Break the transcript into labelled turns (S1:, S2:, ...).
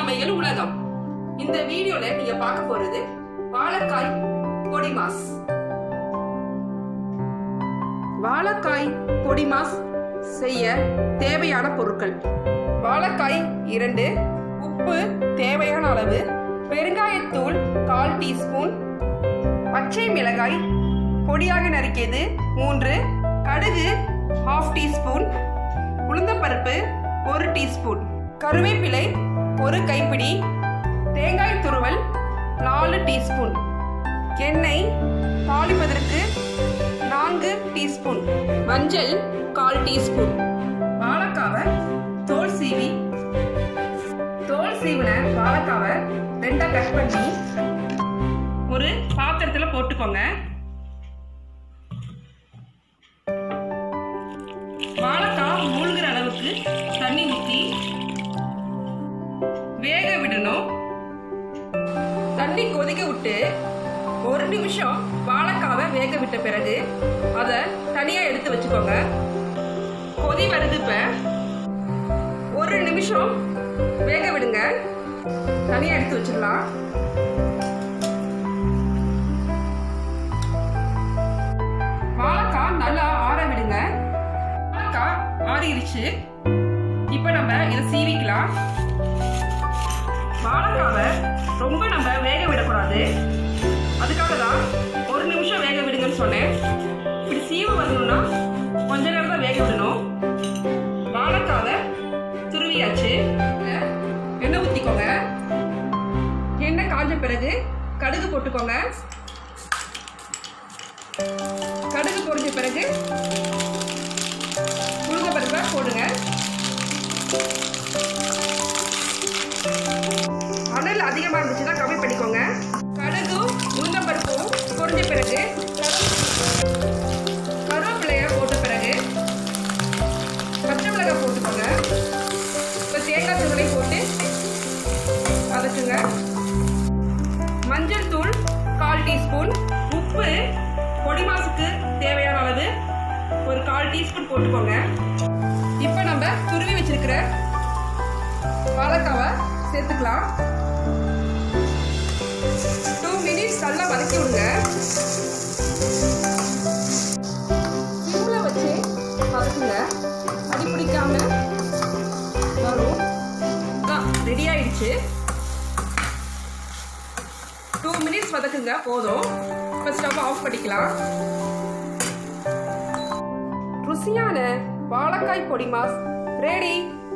S1: சமையல் உலகம் இந்த வீடியோல நீங்க பார்க்க போறது வாழைக்காய் பொடி மாஸ் வாழைக்காய் பொடி மாஸ் செய்ய தேவையான பொருட்கள் வாழைக்காய் இரண்டு உப்பு தேவையான அளவு பெருங்காயத்தூள் கால் டீஸ்பூன் பச்சை மிளகாய் பொடியாக நறுக்கியது மூன்று கடுகு ஹாஃப் டீஸ்பூன் உளுந்தம்பருப்பு ஒரு டீஸ்பூன் கருவேப்பிலை ஒரு கைப்பிடி தேங்காய் துருவல் நாலு டீஸ்பூன் எண்ணெய் தாளிப்பதற்கு நான்கு டீஸ்பூன் மஞ்சள் கால் டீஸ்பூன் வாழைக்காவை தோல் சீவி தோல் சீவின வாழைக்காவை ரெண்டா கட் பண்ணி ஒரு பாத்திரத்துல போட்டுக்கோங்க வாழைக்காய் மூழ்கிற அளவுக்கு தண்ணி ஊற்றி வேக விடணும் தண்ணி கொதிக்க விட்டு ஒரு நிமிஷம் வாழைக்காவை வேக விட்ட பிறகு அதை தனியா எடுத்து வச்சுக்கோங்க கொதி வருது இப்ப ஒரு நிமிஷம் வேக விடுங்க தனியா எடுத்து வச்சிடலாம் வாழைக்காய் நல்லா ஆற விடுங்க வாழைக்காய் ஆறிடுச்சு இப்போ நம்ம இதை சீவிக்கலாம் வாழைக்காவை ரொம்ப நம்ம வேக விடக்கூடாது அதுக்காக தான் ஒரு நிமிஷம் வேக விடுங்கன்னு சொன்னேன் இப்படி சீவு வரணும்னா கொஞ்ச நேரம் தான் வேக விடணும் வாழைக்காவை துருவியாச்சு எண்ணெய் ஊற்றிக்கோங்க எண்ணெய் காஞ்ச பிறகு கடுகு போட்டுக்கோங்க கடுகு பொரிஞ்ச பிறகு உளுந்த பருப்பை போடுங்க அனல் அதிகமாக இருந்துச்சுன்னா கம்மி பண்ணிக்கோங்க கடுகும் உளுந்தம்பருப்பும் பொரிஞ்ச பிறகு கருவேப்பிலைய போட்ட பிறகு பச்சை மிளகாய் போட்டுக்கோங்க இப்போ தேங்காய் துகளை போட்டு வதக்குங்க மஞ்சள் தூள் கால் டீஸ்பூன் உப்பு பொடி மாசுக்கு தேவையான அளவு ஒரு கால் டீஸ்பூன் போட்டுக்கோங்க இப்போ நம்ம துருவி வச்சிருக்கிற வாழைக்காவை சேர்த்துக்கலாம் டூ மினிட்ஸ் நல்லா வதக்கி விடுங்க சிம்ல வச்சு வதக்குங்க அடி பிடிக்காம வரும் ரெடி ஆயிடுச்சு டூ மினிட்ஸ் வதக்குங்க போதும் இப்போ ஸ்டவ் ஆஃப் பண்ணிக்கலாம் ருசியான வாழைக்காய் பொடி மாஸ் ரெடி